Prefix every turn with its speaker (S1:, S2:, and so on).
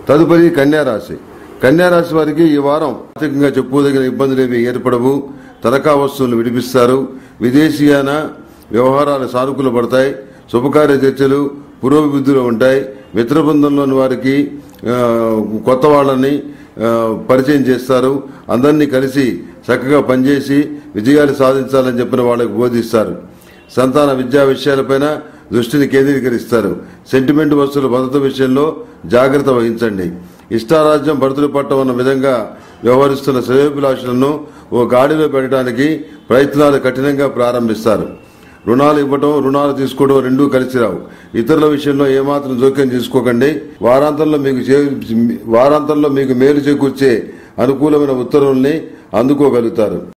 S1: తదుపరి కన్యారాశి కన్యారాశి వారికి ఈ వారం ఆర్థికంగా చెప్పుకోదగిన ఇబ్బందులు ఏమీ ఏర్పడవు తనఖా వస్తువులు విడిపిస్తారు విదేశీయాన వ్యవహారాలు సానుకూల పడతాయి శుభకార్య చర్చలు పురోభివృద్ధిలో ఉంటాయి మిత్ర బృందంలోని వారికి ఆ, కొత్త వాళ్ళని ఆ, పరిచయం చేస్తారు అందరినీ కలిసి చక్కగా పనిచేసి విజయాలు సాధించాలని చెప్పిన వాళ్ళకి బోధిస్తారు సంతాన విద్యా విషయాలపైన దృష్టిని కేంద్రీకరిస్తారు సెంటిమెంట్ వస్తువుల భద్రత విషయంలో జాగ్రత్త వహించండి ఇష్టారాజ్యం భర్తలు పట్టం అన్న విధంగా వ్యవహరిస్తున్న శ్రేయోభిలాషులను ఓ గాడిలో పెట్టడానికి ప్రయత్నాలు కఠినంగా ప్రారంభిస్తారు రుణాలు ఇవ్వటం రుణాలు తీసుకోవడం రెండూ కలిసి రావు ఇతరుల విషయంలో ఏమాత్రం జోక్యం చేసుకోకండి వారాంతంలో మీకు చే- వారాంతంలో మీకు మేలు చేకూర్చే అనుకూలమైన ఉత్తర్వుల్ని అందుకోగలుగుతారు